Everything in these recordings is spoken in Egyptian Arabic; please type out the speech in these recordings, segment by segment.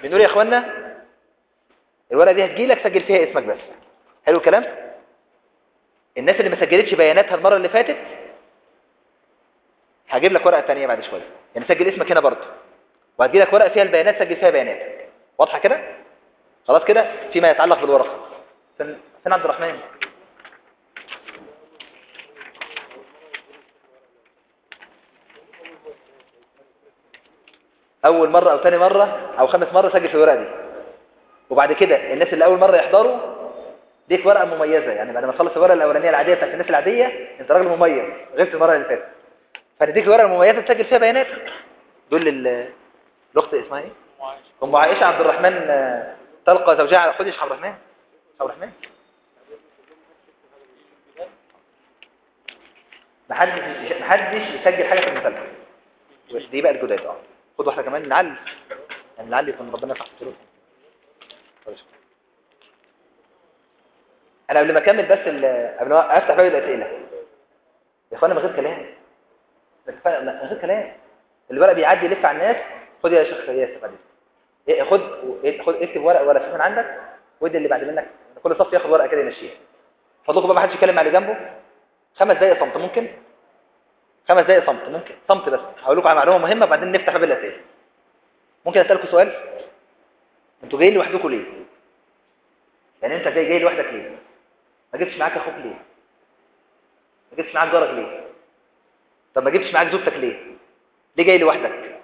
بنقول يا اخوانا الورقه دي هتجيلك سجل فيها اسمك بس حلو الكلام الناس اللي ما سجلتش بياناتها المره اللي فاتت هجيب لك ورقه ثانيه بعد شويه يعني سجل اسمك هنا برضه وهتجي لك ورقه فيها البيانات سجل فيها بياناتك واضحه كده خلاص كده فيما يتعلق بالورقه فين فين عبد الرحمن اول مره او ثاني مره او خامس مره سجل في الورقه دي وبعد كده الناس اللي اول مره يحضروا ديك ورقه مميزه يعني بعد ما تخلص الورقه الاولانيه العاديه بتاعت الناس العاديه انت راجل مميز غبت المره اللي فاتت فنديك الورقه المميزه تسجل فيها بياناتك دول ال- الاخت اسمها ايه ام عائشه عبد الرحمن آه، تلقى زوجها على خدش عبد الرحمن عبد الرحمن محدش محدش يسجل حاجه في المسلسل دي بقى الجداد اه خد واحده كمان نعلي يعني نعلي يكون ربنا يفتح الطرق انا قبل ما اكمل بس ال- قبل ما افتح باب الاسئله يا اخوانا من غير كلام ده كفاية- من غير كلام الورق بيعدي يلف على الناس خد يا شيخ ياسر بعد إذنك. إيه، خد إيه، خد اكتب ورقه ولا من عندك وادي اللي بعد منك كل صف ياخد ورقه كده يمشيها فضلكم بقى ما حدش يتكلم مع اللي جنبه خمس دقايق صمت ممكن خمس دقايق صمت ممكن صمت بس هقول لكم على معلومه مهمه بعدين نفتح باب الاسئله ممكن اسالكم سؤال انتوا جايين لوحدكم ليه يعني انت جاي جاي لوحدك ليه ما جبتش معاك اخوك ليه ما جبتش معاك جارك ليه طب ما جبتش معاك زوجتك ليه ليه جاي لوحدك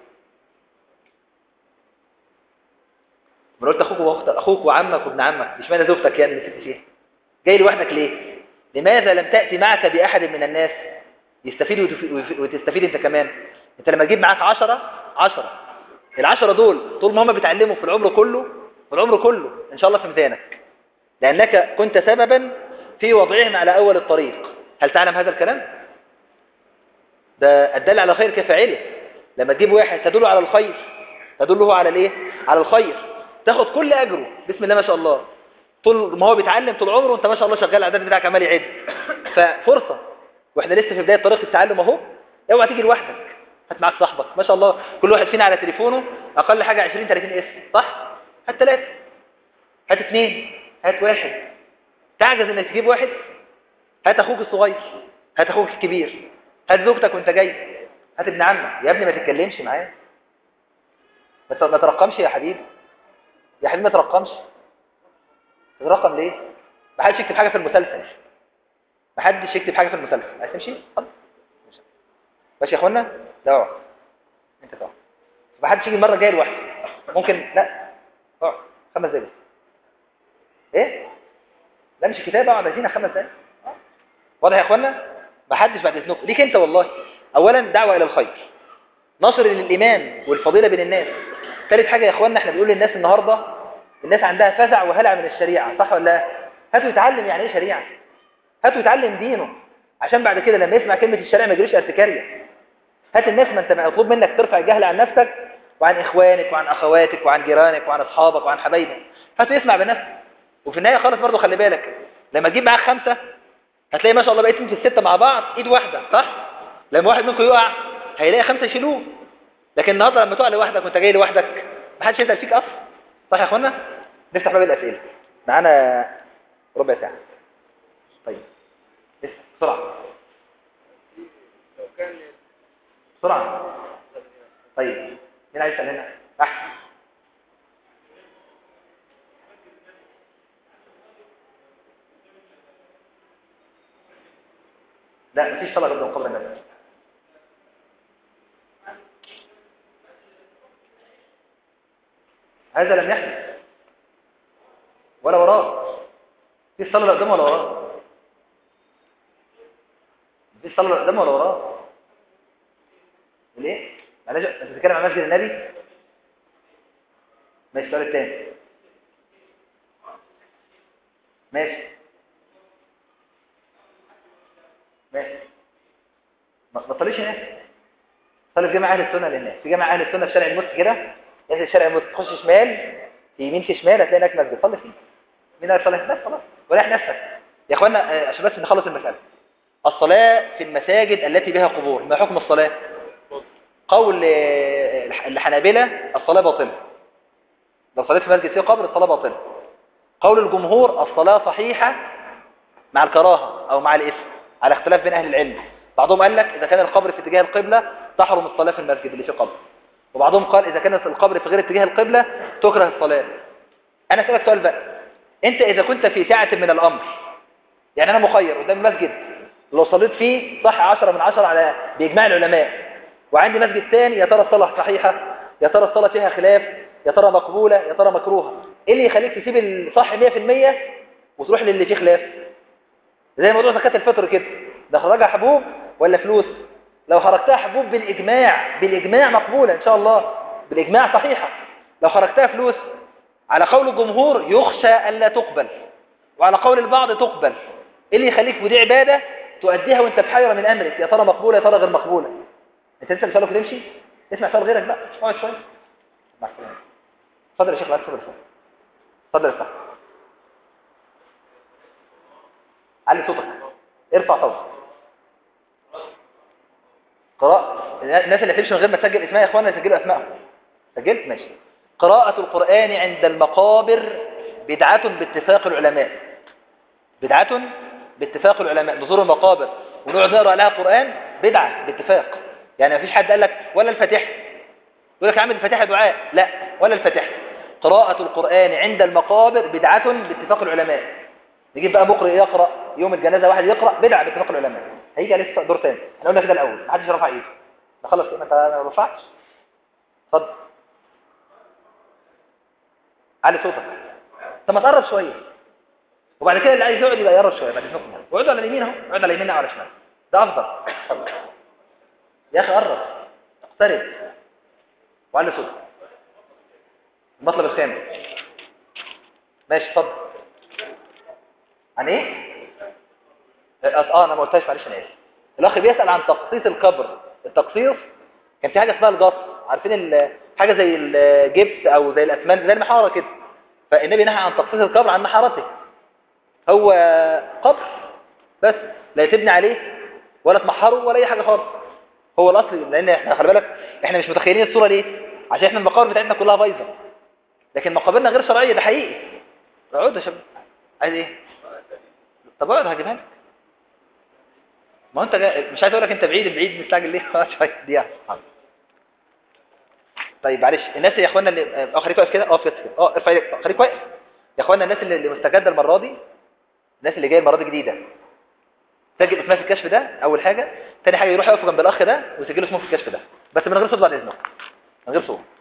ما قلت اخوك واختك اخوك وعمك وابن عمك مش معنى زوجتك يعني اللي ست فيها جاي لوحدك ليه لماذا لم تأتي معك بأحد من الناس يستفيد وتف- وتستفيد انت كمان انت لما تجيب معاك عشرة عشرة العشرة دول طول ما هم بيتعلموا في العمر كله في العمر كله ان شاء الله في ميزانك لأنك كنت سببا في وضعهم على أول الطريق هل تعلم هذا الكلام؟ ده الدل على خير كفاعله لما تجيب واحد تدله على الخير تدله على الايه؟ على الخير تاخد كل أجره بسم الله ما شاء الله طول ما هو بيتعلم طول عمره وانت ما شاء الله شغال العدد بتاعك عمال يعد ففرصة واحنا لسه في بداية طريق التعلم اهو اوعى تيجي لوحدك هات معاك صاحبك ما شاء الله كل واحد فينا على تليفونه اقل حاجة 20 30 اسم صح هات ثلاثة هات اثنين هات واحد تعجز انك تجيب واحد هات اخوك الصغير هات اخوك الكبير هات زوجتك وانت جاي هات ابن عمك يا ابني ما تتكلمش معاه ما ت- ما ترقمش يا حبيبي يا حبيبي ما ترقمش ترقم ليه ما حدش يكتب حاجه في المسلسل ما حدش يكتب حاجه في المسلسل عايز تمشي اتفضل ماشي. ماشي يا اخوانا لا اقعد انت تقعد ما حدش يجي المره الجايه لوحده ممكن لا اقعد خمس دقايق بس. ايه لا مش كتابه اقعد عايزين خمس دقايق آه. واضح يا اخوانا ما حدش بعد اذنكم ليك انت والله اولا دعوه الى الخير نشر للايمان والفضيله بين الناس ثالث حاجه يا اخوانا احنا بنقول للناس النهارده الناس عندها فزع وهلع من الشريعه صح ولا لا هاتوا يتعلم يعني ايه شريعه هاتوا يتعلم دينه عشان بعد كده لما يسمع كلمه الشريعه ما يجريش ارتكاريه هات الناس ما انت مطلوب منك ترفع الجهل عن نفسك وعن اخوانك وعن اخواتك وعن جيرانك وعن اصحابك وعن حبايبك هاتوا يسمع بنفسك وفي النهايه خالص برضه خلي بالك لما تجيب معاك خمسه هتلاقي ما شاء الله بقيتوا في السته مع بعض ايد واحده صح لما واحد منكم يقع هيلاقي خمسه يشيلوه لكن النهارده لما تقع لوحدك وانت جاي لوحدك ما حدش يسال فيك اصلا صح يا اخوانا نفتح باب الاسئله معانا ربع ساعه طيب لسه بسرعه بسرعه طيب مين عايز يسال هنا احسن لا مفيش صلاه قبل قبل النبي هذا لم يحدث ولا وراه في صلاه لا قدام ولا وراه في صلاه لا قدام ولا وراه ليه معلش انت بتتكلم عن مسجد النبي ماشي السؤال الثاني ماشي ماشي ما ما تصليش هناك صلي في جامع اهل السنه للناس في جامع اهل السنه في شارع المسك كده نازل شارع المسك تخش شمال يمين في شمال هتلاقي هناك مسجد صلي فيه مين هيصلي بس خلاص وريح نفسك يا اخوانا آه، عشان بس نخلص المساله الصلاه في المساجد التي بها قبور ما حكم الصلاه قول آه، الحنابلة الصلاة باطلة لو صليت في مسجد فيه قبر الصلاة باطلة قول الجمهور الصلاة صحيحة مع الكراهة أو مع الإثم على اختلاف بين أهل العلم بعضهم قال لك إذا كان القبر في اتجاه القبلة تحرم الصلاة في المسجد اللي فيه قبر وبعضهم قال إذا كان القبر في غير اتجاه القبلة تكره الصلاة أنا أسألك سؤال بقى أنت إذا كنت في سعة من الأمر يعني أنا مخير قدام المسجد لو صليت فيه صح 10 من 10 على بإجماع العلماء وعندي مسجد ثاني يا ترى الصلاة صحيحة يا ترى الصلاة فيها خلاف يا ترى مقبولة يا ترى مكروهة ايه اللي يخليك تسيب الصح 100% وتروح للي فيه خلاف زي موضوع زكاة الفطر كده ده خرجها حبوب ولا فلوس لو خرجتها حبوب بالإجماع بالإجماع مقبولة إن شاء الله بالإجماع صحيحة لو خرجتها فلوس على قول الجمهور يخشى ألا تقبل وعلى قول البعض تقبل ايه اللي يخليك ودي عبادة تؤديها وانت في حيرة من أمرك يا ترى مقبولة يا ترى غير مقبولة انت لسه بتسأله كده تمشي اسمع سؤال غيرك بقى اقعد شوية مع السلامة اتفضل يا شيخ اتفضل اتفضل اتفضل اتفضل علي صوتك ارفع صوتك قراءة الناس اللي هتمشي من غير ما تسجل اسمها يا اخوانا يسجلوا اسمائهم سجلت ماشي قراءة القرآن عند المقابر بدعة باتفاق العلماء بدعة باتفاق العلماء نزور المقابر ونقعد نقرا عليها قرآن بدعة باتفاق يعني مفيش حد قال لك ولا الفاتحة يقول لك عامل الفاتحة دعاء لا ولا الفاتحة قراءة القرآن عند المقابر بدعة باتفاق العلماء نجيب بقى مقرئ يقرأ يوم الجنازة واحد يقرأ بدعة باتفاق العلماء هيجي عليه دور تاني احنا قلنا كده الأول ما حدش رفع ايده خلص ما انت ما رفعتش اتفضل علي صوتك طب ما تقرب شوية وبعد كده اللي عايز يقعد يبقى يقرب شوية بعد اذنكم يعني واقعدوا على اليمين اهو اقعد على يميننا وعلى شمال ده افضل اتفضل يا اخي قرب اقترب وعلي صوتك المطلب الخامس ماشي اتفضل عن ايه اه انا ما قلتهاش معلش انا اسف الاخ بيسال عن تقصيص القبر التقصيص كان في حاجه اسمها الجص عارفين ال- حاجه زي الجبس او زي الاسمنت زي المحاره كده فالنبي نهى عن تقصيص القبر عن محارته هو قبر بس لا تبني عليه ولا تمحره ولا اي حاجه خالص هو الاصل لان احنا خلي بالك احنا مش متخيلين الصوره ليه عشان احنا المقابر بتاعتنا كلها بايظه لكن مقابرنا غير شرعيه ده حقيقي اقعد يا شباب عايز ايه طب اقعد هجيبها لك ما هو انت جا... مش عايز اقول لك انت بعيد بعيد مستعجل ليه خلاص شويه دي حاضر. طيب معلش الناس يا اخوانا اللي اه خليك واقف كده اه كده اه ارفع ايدك آه، خليك واقف يا اخوانا الناس اللي اللي مستجده المره دي الناس اللي جايه المره دي جديده سجل اسمها في الكشف ده اول حاجه ثاني حاجه يروح يقف جنب الاخ ده ويسجلوا اسمه في الكشف ده بس من غير صوت بعد اذنك من غير صوت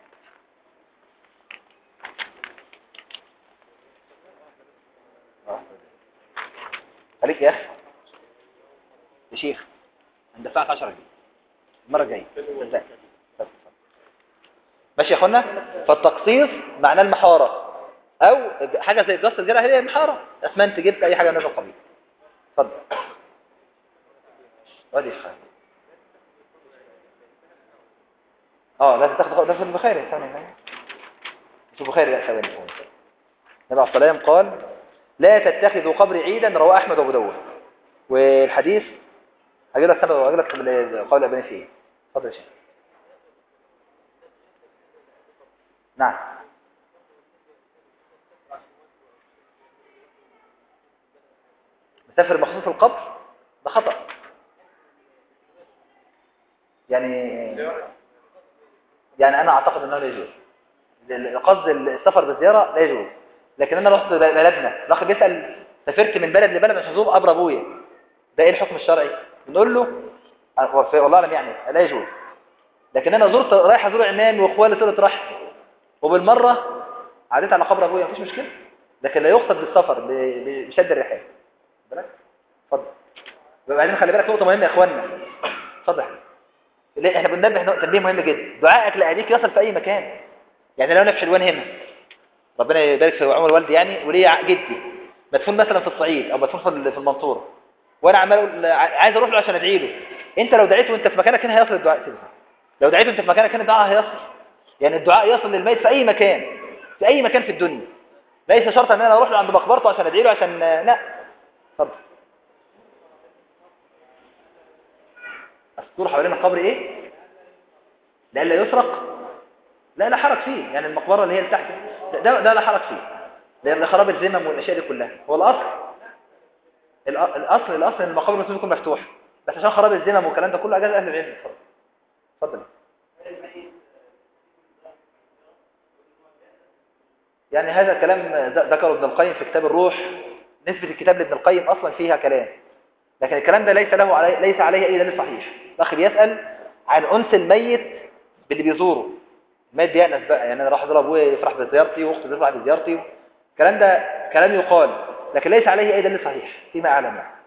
آه. خليك يا اخي يا شيخ هندفعك 10 جنيه المره الجايه ازاي طب، اتفضل. ماشي يا اخوانا فالتقصيص معناه المحاره او حاجه زي الجص الجرح هي المحاره اسمنت جبت اي حاجه من هذا القبيل اتفضل وادي الشيخ اه لازم تاخد ده في البخاري ثاني ثاني في البخاري لا ثواني ثواني النبي عليه الصلاه والسلام قال لا تتخذوا قبري عيدا رواه احمد وابو داود والحديث هجيب لك سبب هجيب لك قول الاباني فيه اتفضل يا شيخ نعم مسافر مخصوص القبر ده خطأ يعني يعني انا اعتقد انه لا يجوز القصد السفر بالزياره لا يجوز لكن انا رحت بلدنا الاخ بيسال سافرت من بلد لبلد عشان ازور قبر ابويا ده ايه الحكم الشرعي نقول له أه، والله اعلم يعني لا يجوز لكن انا زرت رايح ازور عمامي واخوالي صله رحم وبالمره عديت على قبر ابويا مفيش مشكله لكن لا يقصد بالسفر ب- ب- بشد الرحال بالك اتفضل وبعدين خلي بالك نقطه مهمه يا اخوانا اتفضل يا حبيبي. ليه احنا بننبه نقطة تنبيه مهم جدا دعائك لأهليك يصل في أي مكان يعني لو أنا في حلوان هنا ربنا يبارك في عمر والدي يعني وليه جدي مدفون مثلا في الصعيد أو مدفون في في المنصورة وأنا عمال أقول عايز أروح له عشان أدعي له أنت لو دعيت وأنت في مكانك هنا هيصل الدعاء كده لو دعيت وأنت في مكانك هنا الدعاء هيصل يعني الدعاء يصل للميت في أي مكان في أي مكان في الدنيا ليس شرطا ان انا اروح له عند مقبرته عشان ادعي له عشان لا اتفضل السور حوالين القبر ايه لئلا يسرق لا لا حرج فيه يعني المقبرة اللي هي اللي تحت ده ده لا حرج فيه لأن خراب الذمم والأشياء دي كلها هو الأصل الأصل الأصل إن المقابر المسلمين تكون مفتوحة بس عشان خراب الذمم والكلام ده كله أجاز أهل العلم اتفضل يعني هذا كلام ذكره ابن القيم في كتاب الروح نسبة الكتاب لابن القيم أصلا فيها كلام لكن الكلام ده ليس له علي ليس عليه أي دليل صحيح الأخ بيسأل عن أنس الميت باللي بيزوره الميت بيأنس بقى يعني أنا راح أزور أبويا يفرح بزيارتي وأختي تفرح بزيارتي الكلام ده كلام يقال لكن ليس عليه أي دليل صحيح فيما أعلم يعني.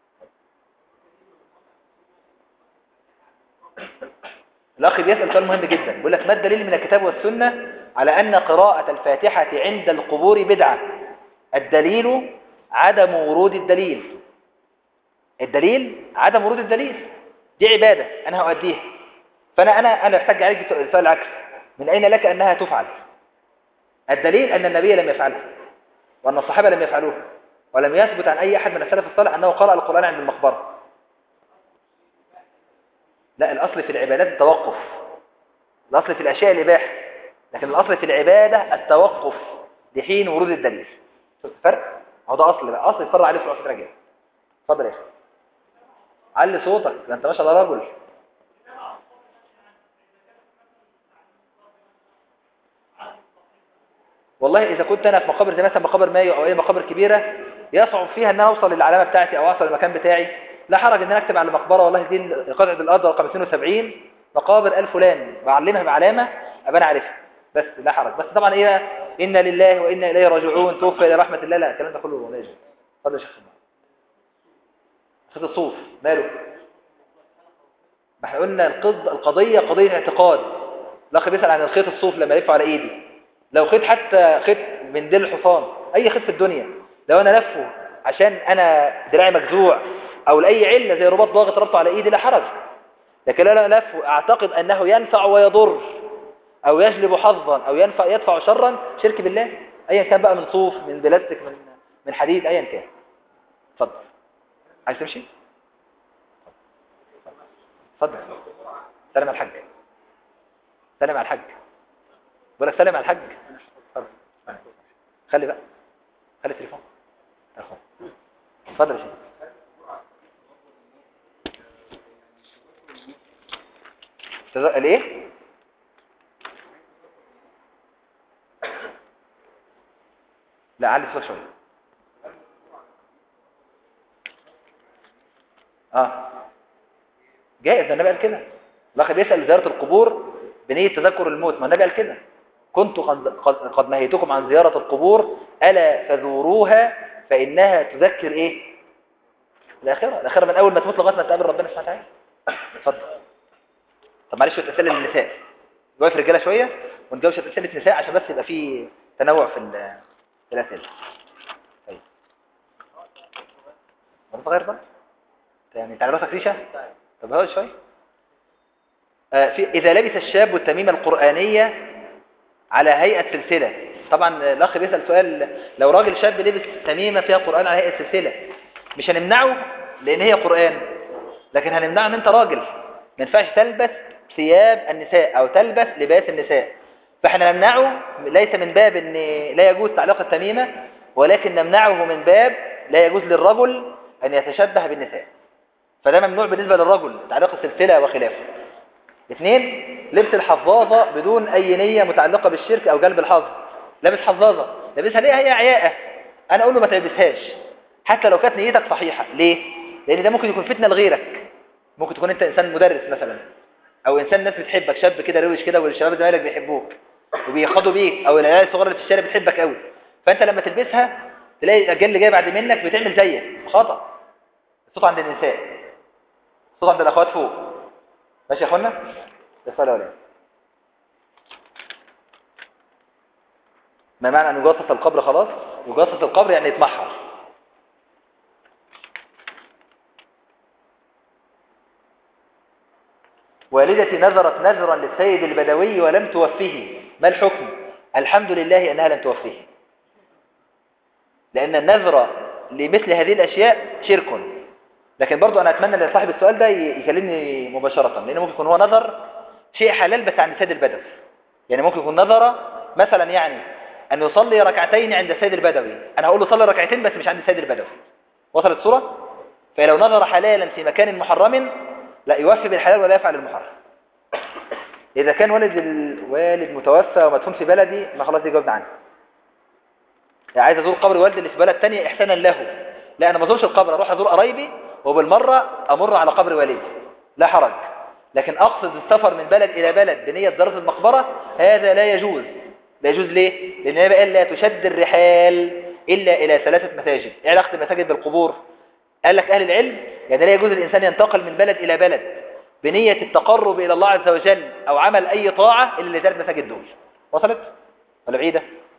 الأخ بيسأل سؤال مهم جدا بيقول لك ما الدليل من الكتاب والسنة على أن قراءة الفاتحة عند القبور بدعة الدليل عدم ورود الدليل الدليل عدم ورود الدليل دي عبادة أنا هؤديها فأنا أنا أنا أحتاج عليك السؤال العكس من أين لك أنها تفعل الدليل أن النبي لم يفعلها وأن الصحابة لم يفعلوها ولم يثبت عن أي أحد من السلف الصالح أنه قرأ القرآن عند المقبرة لا الأصل في العبادات التوقف الأصل في الأشياء الإباحة لكن الأصل في العبادة التوقف لحين ورود الدليل شفت الفرق؟ هو ده أصل بقى أصل يتفرع عليه في الوقت راجع اتفضل يا أخي علي صوتك ده أنت ما شاء الله رجل والله إذا كنت أنا في مقابر زي مثلا مقابر مايو أو أي مقابر كبيرة يصعب فيها أن أنا أوصل للعلامة بتاعتي أو أوصل المكان بتاعي لا حرج أن أنا أكتب على المقبرة والله دي قطعة الأرض رقم 72 مقابر آل فلان بعلمها بعلامة أبقى أنا عارفها بس لا حرج بس طبعا إيه إنا لله وإنا إليه راجعون توفى إلى رحمة الله لا الكلام ده كله لا يجوز اتفضل يا شيخ خد الصوف ماله ما احنا قلنا القض القضية قضية اعتقاد الأخ بيسأل عن الخيط الصوف لما يلفه على إيدي لو خيط حتى خيط من ديل الحصان أي خيط في الدنيا لو أنا لفه عشان أنا دراعي مجزوع أو لأي علة زي رباط ضاغط ربطه على إيدي لا حرج لكن لو أنا لفه أعتقد أنه ينفع ويضر أو يجلب حظا أو ينفع يدفع شرا شرك بالله أيا كان بقى من صوف من بلاستيك من من حديد أيا كان اتفضل عايز تمشي اتفضل سلام على الحاج سلام على الحاج بقول لك سلام على الحاج اتفضل خلي بقى خلي التليفون اخو اتفضل يا شيخ الايه لا علي الصوت شويه اه جائز النبي قال كده الاخ بيسال زياره القبور بنيه تذكر الموت ما النبي قال كده كنت قد, قد نهيتكم عن زياره القبور الا فزوروها فانها تذكر ايه الاخره الاخره من اول ما تموت لغايه ما تقابل ربنا سبحانه وتعالى اتفضل طب معلش شويه اسئله للنساء نوقف رجاله شويه ونجاوب شويه اسئله نساء عشان بس يبقى في تنوع في في الاسئله طيب ما تغير بقى يعني تعالى راسك ريشه طب هو شويه آه في اذا لبس الشاب التميمه القرانيه على هيئه سلسله طبعا الاخ بيسال سؤال لو راجل شاب لبس تميمه فيها قران على هيئه سلسله مش هنمنعه لان هي قران لكن هنمنعه ان انت راجل ما ينفعش تلبس ثياب النساء او تلبس لباس النساء فاحنا نمنعه ليس من باب ان لا يجوز تعليق التميمه ولكن نمنعه من باب لا يجوز للرجل ان يتشبه بالنساء فده ممنوع بالنسبه للرجل تعليق السلسله وخلافه اثنين لبس الحظاظه بدون اي نيه متعلقه بالشرك او جلب الحظ لابس حظاظه لابسها ليه هي عياءه انا اقول له ما تلبسهاش حتى لو كانت نيتك صحيحه ليه لان ده ممكن يكون فتنه لغيرك ممكن تكون انت انسان مدرس مثلا او انسان ناس بتحبك شاب كده روش كده والشباب زمايلك بيحبوك وبيخاضوا بيك او العيال الصغيره اللي في الشارع بتحبك قوي فانت لما تلبسها تلاقي الاجيال اللي جايه بعد منك بتعمل زيك خطا الصوت عند النساء الصوت عند الاخوات فوق ماشي يا اخوانا ده صلاه ولا ما معنى ان يجسس القبر خلاص يجسس القبر يعني يتمحر والدتي نذرت نذرا للسيد البدوي ولم توفيه ما الحكم الحمد لله أنها لم توفيه لأن النذر لمثل هذه الأشياء شرك لكن برضو أنا أتمنى لصاحب السؤال ده يكلمني مباشرة لأنه ممكن يكون هو نذر شيء حلال بس عن سيد البدو يعني ممكن يكون نذر مثلا يعني أن يصلي ركعتين عند السيد البدوي أنا هقول له صلي ركعتين بس مش عند السيد البدوي وصلت الصورة فلو نظر حلالا في مكان محرم لا يوفي بالحلال ولا يفعل المحرم إذا كان والد الوالد متوفى ومدفون في بلدي ما خلاص دي جاوبنا عنه يعني عايز أزور قبر والدي اللي في بلد تانية إحسانا له لا أنا ما أزورش القبر أروح أزور قرايبي وبالمرة أمر على قبر والدي لا حرج لكن أقصد السفر من بلد إلى بلد بنية زيارة المقبرة هذا لا يجوز لا يجوز ليه؟ لأن النبي قال لا تشد الرحال إلا إلى ثلاثة مساجد إيه علاقة المساجد بالقبور؟ قال لك أهل العلم يعني لا يجوز الإنسان ينتقل من بلد إلى بلد بنية التقرب إلى الله عز وجل أو عمل أي طاعة إلا لثلاث مساجد دول وصلت؟ ولا بعيدة؟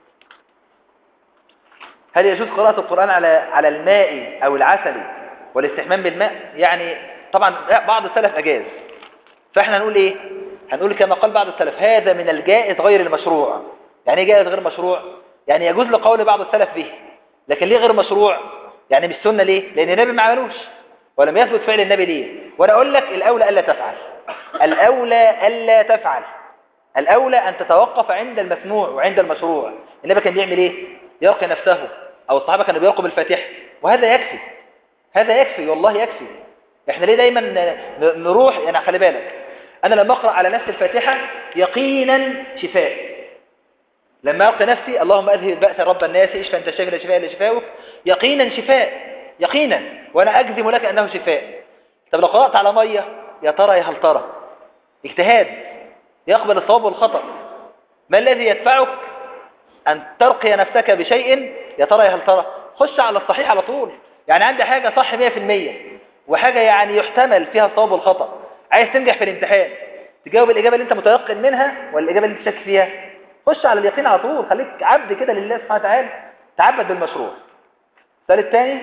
هل يجوز قراءة القرآن على على الماء أو العسل والاستحمام بالماء؟ يعني طبعا بعض السلف أجاز فإحنا هنقول إيه؟ هنقول كما قال بعض السلف هذا من الجائز غير المشروع يعني ايه جائز غير مشروع؟ يعني يجوز لقول بعض السلف به لكن ليه غير مشروع؟ يعني مش سنة ليه؟ لأن النبي ما عملوش ولم يثبت فعل النبي ليه؟ وأنا أقول لك الأولى ألا تفعل الأولى ألا تفعل الأولى أن تتوقف عند المسموع وعند المشروع النبي كان بيعمل إيه؟ يرقي نفسه أو الصحابة كانوا بيرقوا بالفاتحة وهذا يكفي هذا يكفي والله يكفي احنا ليه دايما نروح يعني خلي بالك أنا لما أقرأ على نفس الفاتحة يقينا شفاء لما ألقي نفسي اللهم أذهب البأس رب الناس اشفى أنت الشافي لا شفاء إلا شفاؤك يقينا شفاء يقينا وأنا أجزم لك أنه شفاء طب لو قرأت على مية يا ترى يا هل ترى اجتهاد يقبل الصواب والخطأ ما الذي يدفعك أن ترقي نفسك بشيء يا ترى يا هل ترى خش على الصحيح على طول يعني عندي حاجة صح 100% وحاجة يعني يحتمل فيها الصواب والخطأ عايز تنجح في الامتحان تجاوب الإجابة اللي أنت متيقن منها ولا الإجابة اللي أنت شاك فيها خش على اليقين على طول خليك عبد كده لله سبحانه وتعالى تعبد بالمشروع السؤال الثاني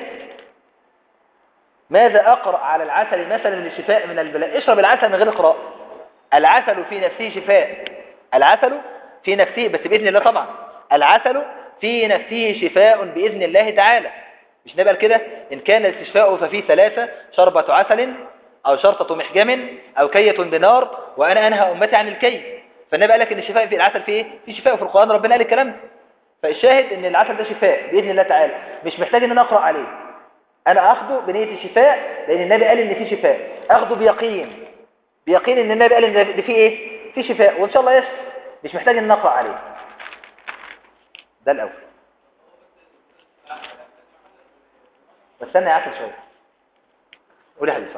ماذا أقرأ على العسل مثلا للشفاء من البلاء اشرب العسل من غير قراء العسل في نفسه شفاء العسل في نفسه بس بإذن الله طبعا العسل في نفسه شفاء بإذن الله تعالى مش نبقى كده إن كان الاستشفاء ففي ثلاثة شربة عسل أو شرطة محجم أو كية بنار وأنا أنهى أمتي عن الكي فالنبي قال لك إن الشفاء في العسل في إيه؟ في شفاء في القرآن ربنا قال الكلام ده فالشاهد إن العسل ده شفاء بإذن الله تعالى مش محتاج إن أنا أقرأ عليه أنا أخده بنية الشفاء لأن النبي قال إن في شفاء أخده بيقين بيقين إن النبي قال إن في إيه في شفاء وإن شاء الله يشفى مش محتاج إن نقرأ عليه ده الأول استنى يا عسل شوية قولي حديث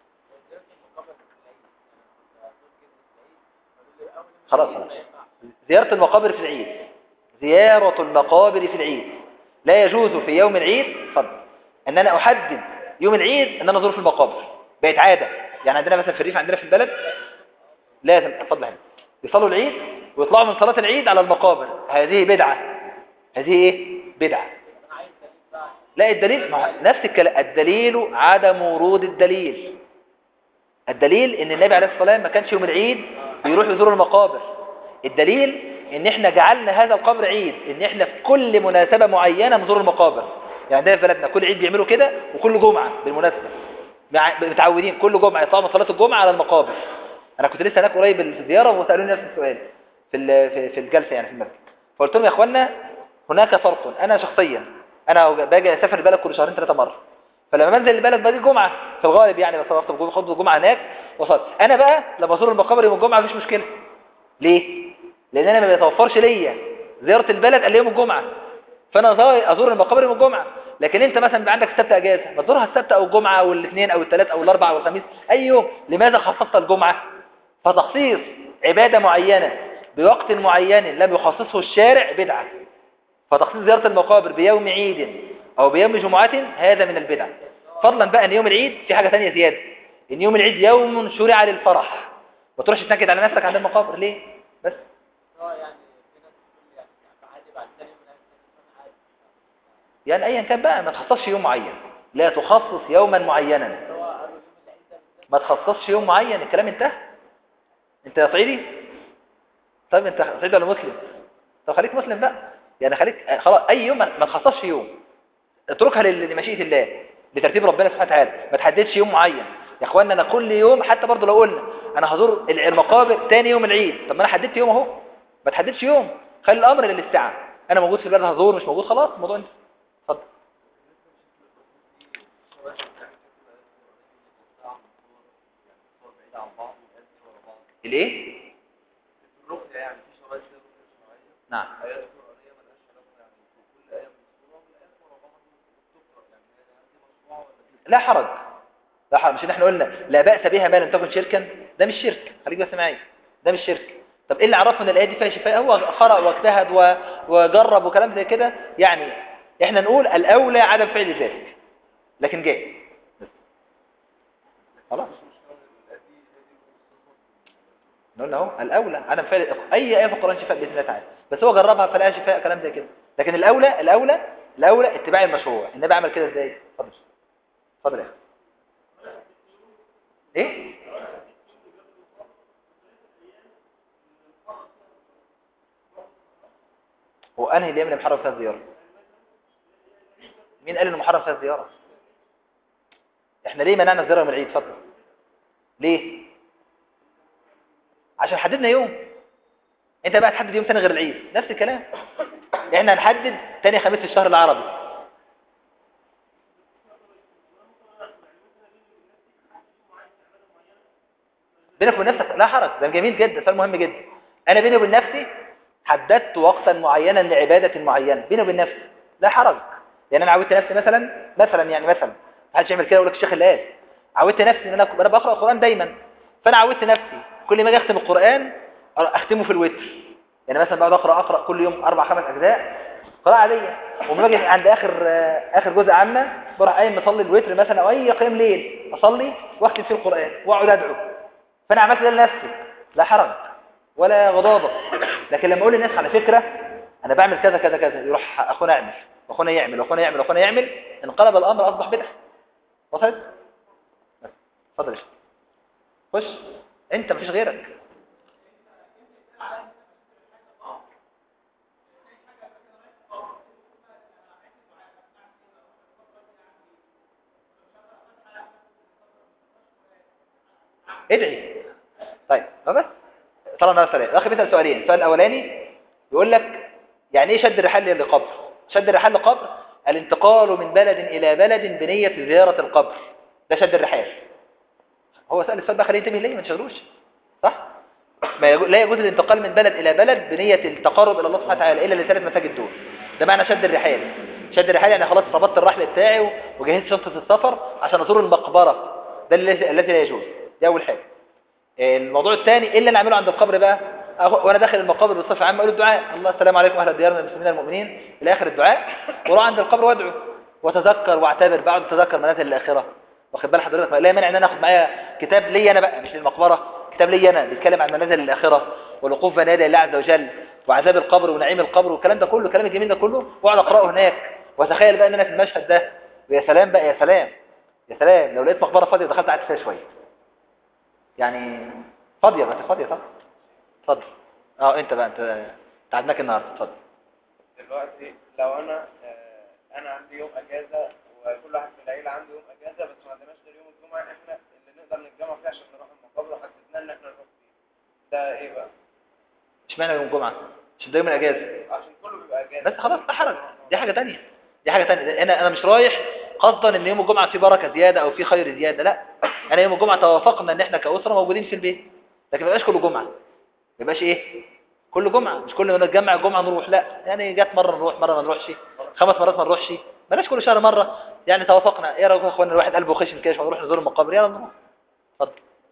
خلاص خلاص زيارة المقابر في العيد زيارة المقابر في العيد لا يجوز في يوم العيد فضل ان انا احدد يوم العيد ان انا ازور في المقابر بقت عادة يعني عندنا مثلا في الريف عندنا في البلد لازم اتفضل هنا يصلوا العيد ويطلعوا من صلاة العيد على المقابر هذه بدعة هذه ايه بدعة لا الدليل نفس الكلام الدليل عدم ورود الدليل الدليل ان النبي عليه الصلاة والسلام ما كانش يوم العيد بيروح يزور المقابر الدليل ان احنا جعلنا هذا القبر عيد ان احنا في كل مناسبة معينة نزور المقابر يعني عندنا في بلدنا كل عيد بيعملوا كده وكل جمعة بالمناسبة متعودين كل جمعة يطلعوا صلاة الجمعة على المقابر انا كنت لسه هناك قريب الزيارة وسألوني نفس السؤال في في الجلسة يعني في المسجد فقلت لهم يا اخوانا هناك فرق انا شخصيا انا باجي اسافر البلد كل شهرين ثلاثة مرة فلما بنزل البلد باجي جمعة في الغالب يعني بس خطب خطبة الجمعة هناك وصلت انا بقى لما ازور المقابر يوم الجمعة مفيش مشكلة ليه لان انا ما بيتوفرش ليا زيارة البلد الا يوم الجمعة فانا ازور المقابر يوم الجمعة لكن انت مثلا بيبقى عندك السبت اجازة ما تزورها السبت او الجمعة او الاثنين او الثلاث او الاربع او الخميس اي يوم لماذا خصصت الجمعة فتخصيص عبادة معينة بوقت معين لم يخصصه الشارع بدعة فتخصيص زيارة المقابر بيوم عيد او بيوم جمعة هذا من البدع فضلا بقى ان يوم العيد في حاجة ثانية زيادة ان يوم العيد يوم شرع للفرح ما تروحش تنكد على نفسك عند المقابر ليه بس يعني ايا كان بقى ما تخصصش يوم معين لا تخصص يوما معينا ما تخصصش يوم معين الكلام انتهى انت صعيدي طيب انت صعيدي ولا مسلم طب خليك مسلم بقى يعني خليك خلاص اي يوم ما تخصصش يوم اتركها لمشيئه الله بترتيب ربنا سبحانه وتعالى ما تحددش يوم معين يا اخوانا انا كل يوم حتى برضه لو قلنا انا هزور المقابر تاني يوم العيد طب ما انا حددت يوم اهو ما تحددش يوم خلي الامر للاستعاء انا موجود في البلد هزور مش موجود خلاص الموضوع انت اتفضل الايه الرقية يعني في شرايط كده شرعية نعم آيات قرآنية ملهاش علاقة يعني كل آية من السورة والآيات ورا بعض بتقرأ يعني هي دي مشروع ولا دي لا حرج لا حرج مش احنا قلنا لا بأس بها ما لم تكن شركا ده مش شرك خليك بس معايا ده مش شرك طب ايه اللي عرفه ان الايه دي فيها شفاء هو قرأ واجتهد و... وجرب وكلام زي كده يعني احنا نقول الاولى عدم فعل ذلك لكن جاي خلاص نقول اهو الاولى عدم فعل اي ايه في القران شفاء باذن الله تعالى بس هو جربها فلقى شفاء كلام زي كده لكن الاولى الاولى الاولى اتباع المشروع النبي عمل كده ازاي اتفضل اتفضل يا اخي ايه هو انهي الايام اللي محرم فيها الزياره مين قال انه محرم فيها الزياره احنا ليه منعنا الزياره من العيد اتفضل ليه عشان حددنا يوم انت بقى تحدد يوم تاني غير العيد نفس الكلام احنا هنحدد تاني خميس في الشهر العربي بينك وبين نفسك لا حرج ده جميل جدا سؤال مهم جدا انا بيني وبين نفسي حددت وقتا معينا لعباده معينه بيني وبين نفسي لا حرج يعني انا عودت نفسي مثلا مثلا يعني مثلا ما حدش يعمل كده يقول لك الشيخ اللي قال عودت نفسي ان انا انا بقرا القران دايما فانا عودت نفسي كل ما اجي اختم القران اختمه في الوتر يعني مثلا بقعد اقرا اقرا كل يوم اربع خمس اجزاء قراءه عاديه وما باجي عند اخر اخر جزء عامه بروح قايم مصلي الوتر مثلا او اي قيام ليل اصلي واختم فيه القران واقعد ادعو فانا عملت ده لنفسي لا حرج ولا غضاضه لكن لما اقول للناس على فكره انا بعمل كذا كذا كذا يروح اخونا يعمل واخونا يعمل واخونا يعمل واخونا يعمل انقلب الامر اصبح بدعه وصلت بس. اتفضل يا شيخ خش انت مفيش غيرك ادعي طيب ما بس طلعنا سؤالين الاخ بيسال سؤالين السؤال الاولاني يقول لك يعني ايه شد الرحال للقبر شد الرحال للقبر الانتقال من بلد الى بلد بنيه زياره القبر ده شد الرحال هو سال السؤال بقى خليه ينتبه ليه ما تشغلوش صح ما يجو... لا يجوز الانتقال من بلد الى بلد بنيه التقرب الى الله سبحانه وتعالى الا لثلاث مساجد دول ده معنى شد الرحال شد الرحال يعني خلاص ربطت الرحل بتاعي وجهزت شنطه السفر عشان ازور المقبره ده الذي الذي لا يجوز دي اول حاجه الموضوع الثاني ايه اللي انا اعمله عند القبر بقى أهو- وانا داخل المقابر بصفه عامه اقول الدعاء الله السلام عليكم اهل ديارنا المسلمين المؤمنين الى اخر الدعاء واروح عند القبر وادعو واتذكر واعتبر بقعد اتذكر منازل الاخره واخد بال حضرتك لا مانع ان انا اخد معايا كتاب لي انا بقى مش للمقبره كتاب لي انا بيتكلم عن منازل الاخره والوقوف بين يدي الله عز وجل وعذاب القبر ونعيم القبر والكلام ده كله الكلام الجميل ده كله واقعد اقراه هناك واتخيل بقى ان انا في المشهد ده ويا سلام بقى يا سلام يا سلام لو لقيت مقبره فاضيه دخلت قعدت فيها شويه يعني فاضيه بس فاضيه طبعا اتفضل اه انت بقى انت تعبناك النهارده اتفضل دلوقتي لو انا آه، انا عندي يوم اجازه وكل واحد في العيله عنده يوم اجازه بس ما عندناش غير يوم الجمعه احنا اللي نقدر نتجمع فيه عشان نروح المقابر وحددنا ان احنا نروح فيه ده ايه بقى؟ اشمعنى يوم الجمعه مش ده يوم الاجازه عشان كله بيبقى اجازه بس خلاص لا حرج دي حاجه ثانيه دي حاجه ثانيه انا انا مش رايح قصدا ان يوم الجمعه فيه بركه زياده او فيه خير زياده لا انا يوم الجمعه توافقنا ان احنا كاسره موجودين في البيت لكن ما يبقاش كل جمعه ما يبقاش ايه كل جمعه مش كل ما نتجمع الجمعه نروح لا يعني جت مره نروح مره ما نروحش خمس مرات ما نروحش بلاش كل شهر مره يعني توافقنا ايه رايكم يا اخوانا الواحد قلبه خشن كده نروح نزور المقابر يلا نروح اتفضل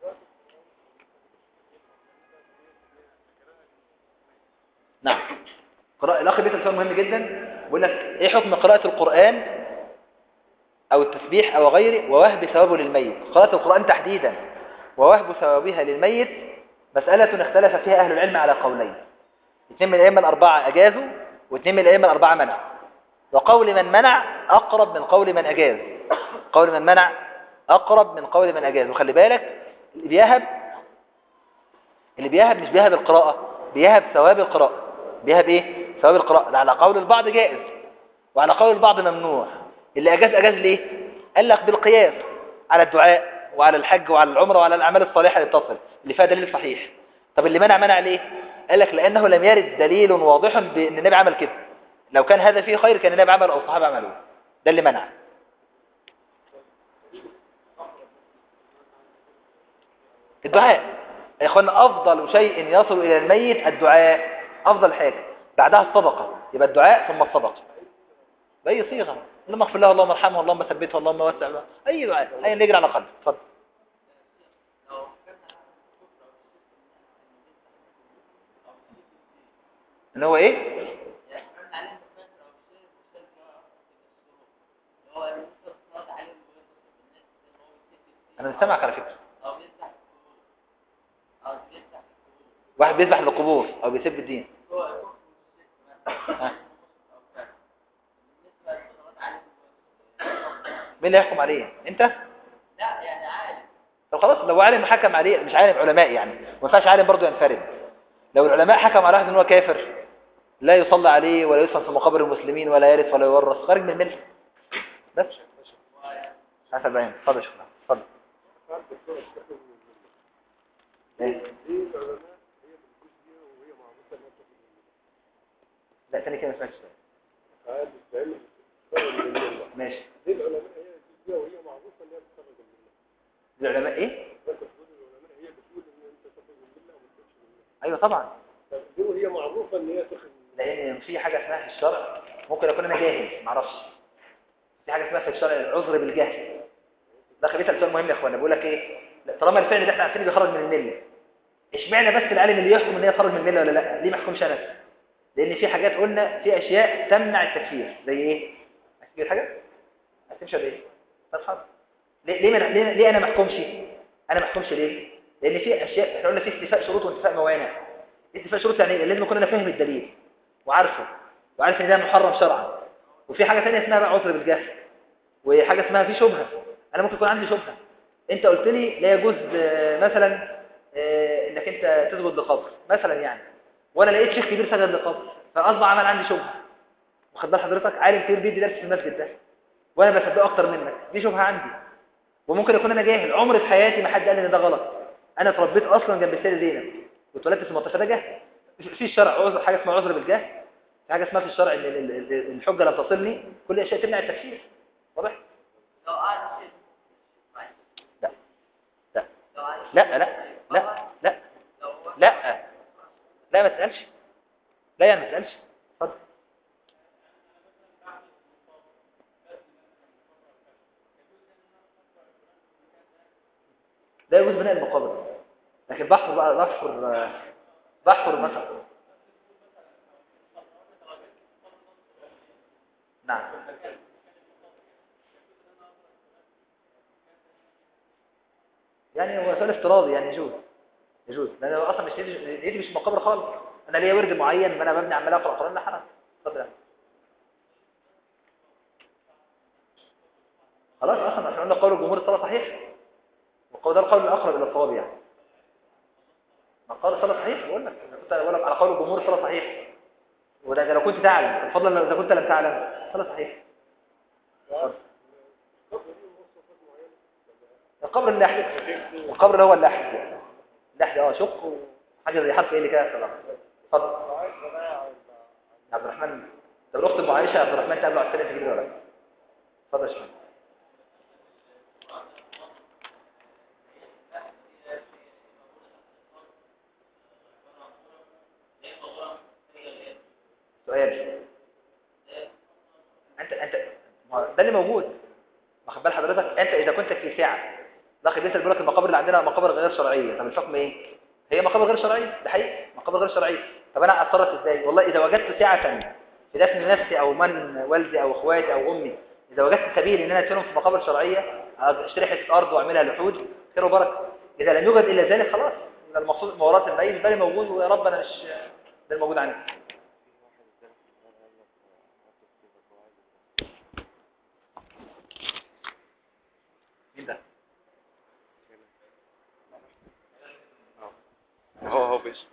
نعم قراءة الأخ بيسأل سؤال مهم جدا بيقول لك إيه حكم قراءة القرآن أو التسبيح أو غيره ووهب ثوابه للميت قراءة القرآن تحديدا ووهب ثوابها للميت مسألة اختلف فيها أهل العلم على قولين اثنين من الأئمة الأربعة أجازوا واثنين من الأئمة الأربعة منعوا وقول من منع أقرب من قول من أجاز قول من منع أقرب من قول من أجاز وخلي بالك اللي بيهب اللي بيهب مش بيهب القراءة بيهب ثواب القراءة بيهب ايه ثواب القراءة ده على قول البعض جائز وعلى قول البعض ممنوع اللي أجاز أجاز ليه قال لك بالقياس على الدعاء وعلى الحج وعلى العمرة وعلى الأعمال الصالحة اللي تصل اللي فيها دليل صحيح طب اللي منع منع ليه قال لك لانه لم يرد دليل واضح بان النبي عمل كده لو كان هذا فيه خير كان النبي عمل او الصحابه عملوه ده اللي منع الدعاء يا اخوانا افضل شيء يصل الى الميت الدعاء افضل حاجه بعدها الصدقه يبقى الدعاء ثم الصدقه باي صيغه اللهم اغفر له اللهم ارحمه اللهم ثبته اللهم وسع له اي دعاء اي اللي يجري على قلبه اتفضل ان هو ايه انا مش سامعك على فكره واحد بيذبح للقبور او بيسب الدين ها. مين اللي يحكم عليه انت طب خلاص لو عالم حكم عليه مش عالم علماء يعني ما ينفعش عالم برضه ينفرد لو العلماء حكم على واحد ان هو كافر لا يصلى عليه ولا يدفن في مقابر المسلمين ولا يرث ولا يورث خارج من المله بس عارف البيان اتفضل يا شيخنا اتفضل ايه لا تاني كده ما سمعتش ماشي العلماء ايه ايوه طبعا هي معروفة ان هي تخرج لان في حاجه اسمها في الشرع ممكن اكون انا جاهل معرفش في حاجه اسمها في الشرع العذر بالجهل ده خليفه سؤال مهم يا اخوانا بيقول لك ايه لا، طالما الفعل ده احنا عارفين بيخرج من المله اشمعنى بس العالم اللي يحكم ان هي خرج من المله ولا لا ليه ما يحكمش انا لان في حاجات قلنا في اشياء تمنع التكفير زي ايه هتكفير حاجه هتمشي بايه طب حاضر ليه ليه, من... ليه ليه انا ما احكمش انا ما احكمش ليه لان في اشياء احنا قلنا في استيفاء شروط وانتفاء موانع استيفاء شروط يعني إيه؟ لازم اكون انا فاهم الدليل وعارفه وعارف ان ده محرم شرعا وفي حاجه ثانيه اسمها بقى عذر بالجهل وحاجه اسمها في شبهه انا ممكن يكون عندي شبهه انت قلت لي لا يجوز آه، مثلا آه، انك انت تسجد لقبر مثلا يعني وانا لقيت شيخ كبير سجد لقبر فاصبح عمل عندي شبهه واخد بال حضرتك عالم كبير بيدي درس في المسجد ده وانا بصدقه اكتر منك دي شبهه عندي وممكن اكون انا جاهل عمري في حياتي ما حد قال لي ان ده غلط انا اتربيت اصلا جنب السيده زينب واتولدت في المنطقه ده جهل في الشرع عذر حاجه اسمها عذر بالجهل في حاجه اسمها في الشرع ان ال- ال- ال- الحجه لم تصلني كل اشياء تمنع التفسير واضح لا لا لا لا لا لا لا لا ما تسالش لا يعني ما تسالش اتفضل لا يجوز بناء المقابر لكن بحفر بقى بحفر بحفر مثلا نعم يعني هو سؤال افتراضي يعني يجوز يجوز لان هو اصلا مش نيتي نيتي مش مقابر خالص انا ليا ورد معين ما انا ببني عمال اقرا قران لا حرام اتفضل يا أخي. خلاص اصلا احنا قلنا قول الجمهور الصلاه صحيح وقول ده القول الاقرب الى الصواب يعني ما قال الصلاه صحيح بقول لك أنا كنت بقول لك على قول الجمهور الصلاه صحيح وده ده لو كنت تعلم الفضل لو اذا كنت لم تعلم الصلاه صحيح اتفضل. القبر اللحد القبر اللي هو اللحد اللحد اه شق وحاجه زي حرف ايه اللي كده صراحه اتفضل عبد الرحمن طب الاخت ام عائشه عبد الرحمن تقابله على السنه تجيب ولا لا اتفضل يا شباب سؤال انت انت ما هو ده اللي موجود واخد بال حضرتك انت اذا كنت في سعه الاخ بيسال بيقول لك المقابر اللي عندنا مقابر غير شرعيه طب الحكم ايه هي مقابر غير شرعيه ده حقيقي مقابر غير شرعيه طب انا اتصرف ازاي والله اذا وجدت سعه في دفن نفسي او من والدي او اخواتي او امي اذا وجدت سبيل ان انا ادفنهم في مقابر شرعيه اشتري حته ارض واعملها لحود خير وبركه اذا لم يوجد الا ذلك خلاص يبقى المقصود موارث الميت بالي موجود ويا رب انا مش ده الموجود عندي مين ده هو هو بس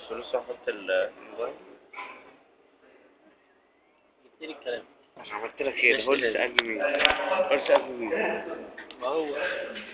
الفلوس واحط الموبايل جبت لي الكلام عشان عملت لك كده هو اللي سألني مين هو اللي سألني مين ما هو